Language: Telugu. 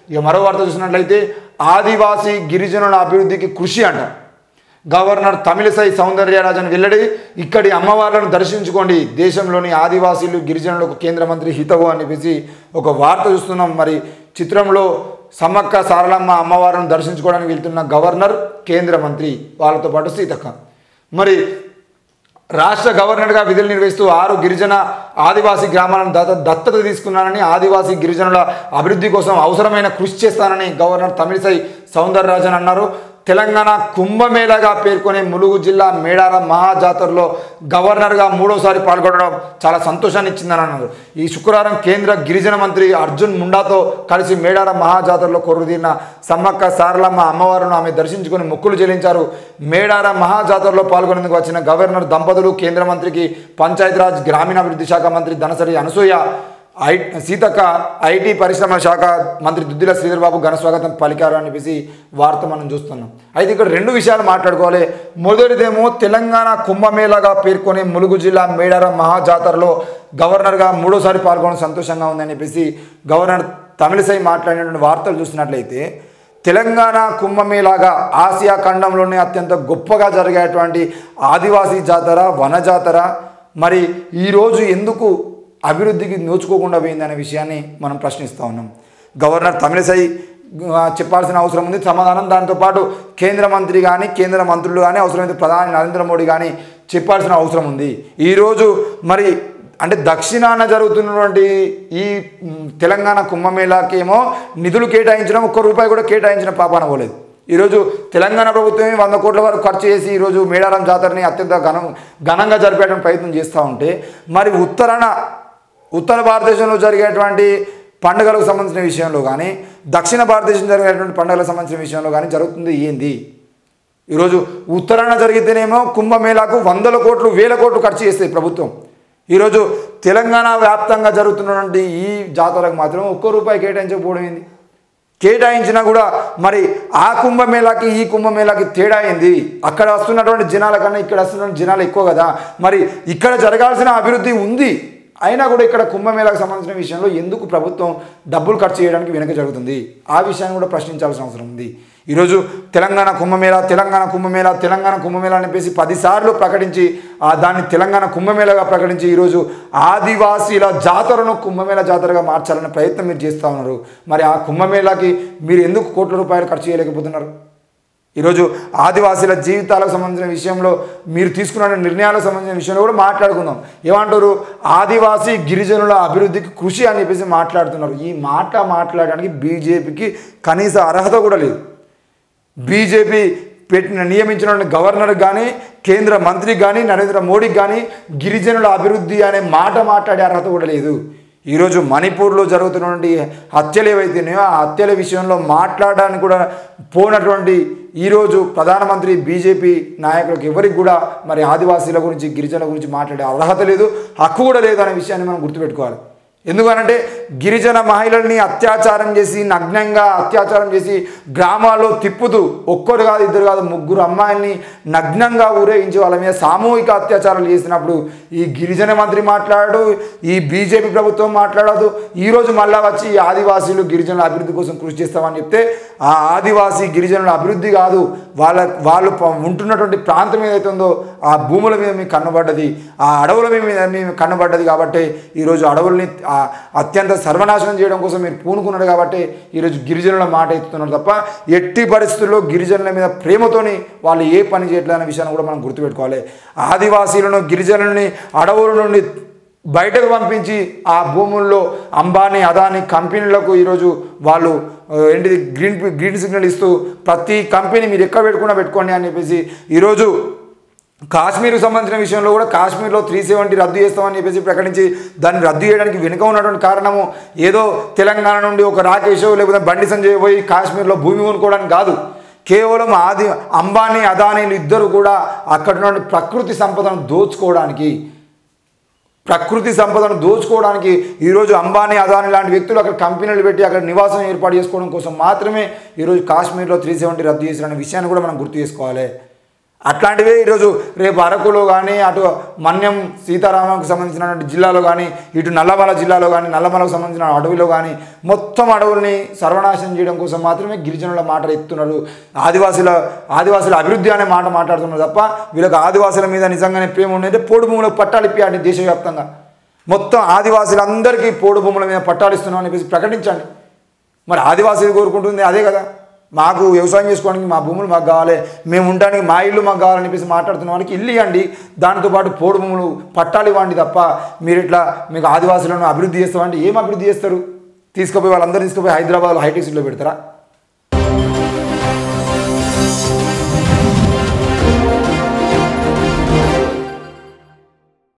ఇక మరో వార్త చూసినట్లయితే ఆదివాసీ గిరిజనుల అభివృద్ధికి కృషి అంట గవర్నర్ తమిళసై సౌందర్యరాజన్ వెల్లడి ఇక్కడి అమ్మవార్లను దర్శించుకోండి దేశంలోని ఆదివాసీలు గిరిజనులకు కేంద్ర మంత్రి హితవు అని చెప్పేసి ఒక వార్త చూస్తున్నాం మరి చిత్రంలో సమ్మక్క సారలమ్మ అమ్మవారిని దర్శించుకోవడానికి వెళ్తున్న గవర్నర్ కేంద్ర మంత్రి వాళ్ళతో పాటు సీతక్క మరి రాష్ట్ర గవర్నర్గా విధులు నిర్వహిస్తూ ఆరు గిరిజన ఆదివాసీ గ్రామాలను దత్త దత్తత తీసుకున్నానని ఆదివాసీ గిరిజనుల అభివృద్ధి కోసం అవసరమైన కృషి చేస్తానని గవర్నర్ తమిళిసై సౌందరరాజన్ అన్నారు తెలంగాణ కుంభమేళగా పేర్కొనే ములుగు జిల్లా మేడారం మహాజాతరలో గవర్నర్గా మూడోసారి పాల్గొనడం చాలా సంతోషాన్ని ఇచ్చిందని అన్నారు ఈ శుక్రవారం కేంద్ర గిరిజన మంత్రి అర్జున్ ముండాతో కలిసి మేడారం మహాజాతరలో కొరుదీరిన సమ్మక్క సారలమ్మ అమ్మవారిని ఆమె దర్శించుకొని మొక్కులు చెల్లించారు మేడారం మహాజాతరలో పాల్గొనేందుకు వచ్చిన గవర్నర్ దంపతులు కేంద్ర మంత్రికి పంచాయతీరాజ్ గ్రామీణాభివృద్ధి శాఖ మంత్రి ధనసరి అనసూయ ఐ సీతక్క ఐటీ పరిశ్రమ శాఖ మంత్రి దుద్దిల శ్రీధర్బాబు ఘన స్వాగతం పలికారు అని చెప్పేసి వార్త మనం చూస్తున్నాం అయితే ఇక్కడ రెండు విషయాలు మాట్లాడుకోవాలి మొదటిదేమో తెలంగాణ కుంభమేళాగా పేర్కొనే ములుగు జిల్లా మేడారం మహాజాతరలో గవర్నర్గా మూడోసారి పాల్గొనడం సంతోషంగా ఉందని చెప్పేసి గవర్నర్ తమిళసై మాట్లాడినటువంటి వార్తలు చూసినట్లయితే తెలంగాణ కుంభమేళాగా ఆసియా ఖండంలోనే అత్యంత గొప్పగా జరిగేటువంటి ఆదివాసీ జాతర వన జాతర మరి ఈరోజు ఎందుకు అభివృద్ధికి నోచుకోకుండా పోయిందనే విషయాన్ని మనం ప్రశ్నిస్తూ ఉన్నాం గవర్నర్ తమిళసై ఆ, చెప్పాల్సిన అవసరం ఉంది సమాధానం దాంతోపాటు కేంద్ర మంత్రి కానీ కేంద్ర మంత్రులు కానీ అవసరమైతే ప్రధాని నరేంద్ర మోడీ కానీ చెప్పాల్సిన అవసరం ఉంది ఈరోజు మరి అంటే దక్షిణాన జరుగుతున్నటువంటి ఈ మ్, తెలంగాణ కుంభమేళాకేమో నిధులు కేటాయించడం ఒక్క రూపాయి కూడా కేటాయించిన పాపాన పోలేదు ఈరోజు తెలంగాణ ప్రభుత్వమే వంద కోట్ల వరకు ఖర్చు చేసి ఈరోజు మేడారం జాతరని అత్యంత ఘనం ఘనంగా జరిపేయడానికి ప్రయత్నం చేస్తూ ఉంటే మరి ఉత్తరాన ఉత్తర భారతదేశంలో జరిగేటువంటి పండుగలకు సంబంధించిన విషయంలో కానీ దక్షిణ భారతదేశం జరిగేటువంటి పండుగలకు సంబంధించిన విషయంలో కానీ జరుగుతుంది ఏంది ఈరోజు ఉత్తరాన జరిగితేనేమో కుంభమేళాకు వందల కోట్లు వేల కోట్లు ఖర్చు చేస్తుంది ప్రభుత్వం ఈరోజు తెలంగాణ వ్యాప్తంగా జరుగుతున్నటువంటి ఈ జాతరకు మాత్రం ఒక్క రూపాయి కేటాయించకపోవడం ఏంది కేటాయించినా కూడా మరి ఆ కుంభమేళాకి ఈ కుంభమేళాకి తేడా ఏంది అక్కడ వస్తున్నటువంటి జనాల కన్నా ఇక్కడ వస్తున్నటువంటి జనాలు ఎక్కువ కదా మరి ఇక్కడ జరగాల్సిన అభివృద్ధి ఉంది అయినా కూడా ఇక్కడ కుంభమేళాకు సంబంధించిన విషయంలో ఎందుకు ప్రభుత్వం డబ్బులు ఖర్చు చేయడానికి వెనక జరుగుతుంది ఆ విషయాన్ని కూడా ప్రశ్నించాల్సిన అవసరం ఉంది ఈరోజు తెలంగాణ కుంభమేళా తెలంగాణ కుంభమేళా తెలంగాణ కుంభమేళా అని చెప్పేసి పదిసార్లు ప్రకటించి ఆ దాన్ని తెలంగాణ కుంభమేళాగా ప్రకటించి ఈరోజు ఆదివాసీల జాతరను కుంభమేళా జాతరగా మార్చాలనే ప్రయత్నం మీరు చేస్తూ ఉన్నారు మరి ఆ కుంభమేళాకి మీరు ఎందుకు కోట్ల రూపాయలు ఖర్చు చేయలేకపోతున్నారు ఈరోజు ఆదివాసీల జీవితాలకు సంబంధించిన విషయంలో మీరు తీసుకున్న నిర్ణయాలకు సంబంధించిన విషయంలో కూడా మాట్లాడుకుందాం ఏమంటారు ఆదివాసీ గిరిజనుల అభివృద్ధికి కృషి అని చెప్పేసి మాట్లాడుతున్నారు ఈ మాట మాట్లాడడానికి బీజేపీకి కనీస అర్హత కూడా లేదు బీజేపీ పెట్టిన నియమించిన గవర్నర్ కానీ కేంద్ర మంత్రికి కానీ నరేంద్ర మోడీకి కానీ గిరిజనుల అభివృద్ధి అనే మాట మాట్లాడే అర్హత కూడా లేదు ఈరోజు మణిపూర్లో జరుగుతున్నటువంటి హత్యలు ఏవైతున్నాయో ఆ హత్యల విషయంలో మాట్లాడడానికి కూడా పోనటువంటి ఈరోజు ప్రధానమంత్రి బీజేపీ నాయకులకు ఎవరికి కూడా మరి ఆదివాసీల గురించి గిరిజనుల గురించి మాట్లాడే అర్హత లేదు హక్కు కూడా లేదు అనే విషయాన్ని మనం గుర్తుపెట్టుకోవాలి ఎందుకనంటే గిరిజన మహిళల్ని అత్యాచారం చేసి నగ్నంగా అత్యాచారం చేసి గ్రామాల్లో తిప్పుతూ ఒక్కరు కాదు ఇద్దరు కాదు ముగ్గురు అమ్మాయిల్ని నగ్నంగా ఊరేగించి వాళ్ళ మీద సామూహిక అత్యాచారాలు చేసినప్పుడు ఈ గిరిజన మంత్రి మాట్లాడు ఈ బీజేపీ ప్రభుత్వం మాట్లాడదు ఈరోజు మళ్ళా వచ్చి ఈ ఆదివాసీలు గిరిజనుల అభివృద్ధి కోసం కృషి చేస్తామని చెప్తే ఆ ఆదివాసీ గిరిజనుల అభివృద్ధి కాదు వాళ్ళ వాళ్ళు ప- ఉంటున్నటువంటి ప్రాంతం ఏదైతే ఉందో ఆ భూముల మీద మీకు కన్నబడ్డది ఆ అడవుల మీద మేము కన్నబడ్డది కాబట్టి ఈరోజు అడవుల్ని ఆ అత్యంత సర్వనాశనం చేయడం కోసం మీరు పూనుకున్నారు కాబట్టి ఈరోజు గిరిజనుల మాట ఎత్తుతున్నారు తప్ప ఎట్టి పరిస్థితుల్లో గిరిజనుల మీద ప్రేమతోని వాళ్ళు ఏ పని చేయట్లేదు అనే విషయాన్ని కూడా మనం గుర్తుపెట్టుకోవాలి ఆదివాసీలను గిరిజనుల్ని అడవుల నుండి బయటకు పంపించి ఆ భూముల్లో అంబానీ అదానీ కంపెనీలకు ఈరోజు వాళ్ళు ఆ, ఏంటిది గ్రీన్ గ్రీన్ సిగ్నల్ ఇస్తూ ప్రతి కంపెనీ మీరు ఎక్కడ పెట్టుకున్నా పెట్టుకోండి అని చెప్పేసి ఈరోజు కాశ్మీర్కి సంబంధించిన విషయంలో కూడా కాశ్మీర్లో త్రీ సెవెంటీ రద్దు చేస్తామని చెప్పేసి ప్రకటించి దాన్ని రద్దు చేయడానికి వెనుక ఉన్నటువంటి కారణము ఏదో తెలంగాణ నుండి ఒక రాకేష్ లేకపోతే బండి సంజయ్ పోయి కాశ్మీర్లో భూమి కొనుక్కోవడానికి కాదు కేవలం ఆది అంబానీ అదానీలు ఇద్దరు కూడా అక్కడ నుండి ప్రకృతి సంపదను దోచుకోవడానికి ప్రకృతి సంపదను దోచుకోవడానికి ఈరోజు అంబానీ అదానీ లాంటి వ్యక్తులు అక్కడ కంపెనీలు పెట్టి అక్కడ నివాసం ఏర్పాటు చేసుకోవడం కోసం మాత్రమే ఈరోజు కాశ్మీర్లో త్రీ సెవెంటీ రద్దు చేసిన విషయాన్ని కూడా మనం గుర్తు చేసుకోవాలి అట్లాంటివే ఈరోజు రేపు అరకులో కానీ అటు మన్యం సీతారామకు సంబంధించిన జిల్లాలో కానీ ఇటు నల్లమల జిల్లాలో కానీ నల్లమలకు సంబంధించిన అడవిలో కానీ మొత్తం అడవుల్ని సర్వనాశనం చేయడం కోసం మాత్రమే గిరిజనుల మాట ఎత్తున్నారు ఆదివాసుల ఆదివాసుల అభివృద్ధి అనే మాట మాట్లాడుతున్నారు తప్ప వీళ్ళకి ఆదివాసుల మీద నిజంగానే ప్రేమ ఉండేది పోడు భూములకు పట్టాలిప్పియండి దేశవ్యాప్తంగా మొత్తం ఆదివాసులందరికీ పోడు భూముల మీద పట్టాలిస్తున్నాం అని చెప్పేసి ప్రకటించండి మరి ఆదివాసీలు కోరుకుంటుంది అదే కదా మాకు వ్యవసాయం చేసుకోవడానికి మా భూములు మాకు కావాలి మేము ఉండడానికి మా ఇల్లు మాకు కావాలని చెప్పేసి మాట్లాడుతున్న వానికి ఇల్లు ఇవ్వండి దాంతోపాటు పోడు భూములు పట్టాలు ఇవ్వండి తప్ప మీరు ఇట్లా మీకు ఆదివాసులను అభివృద్ధి చేస్తామంటే ఏం అభివృద్ధి చేస్తారు తీసుకుపోయి వాళ్ళందరూ తీసుకుపోయి హైదరాబాద్లో హైటెక్ సిటీలో పెడతారా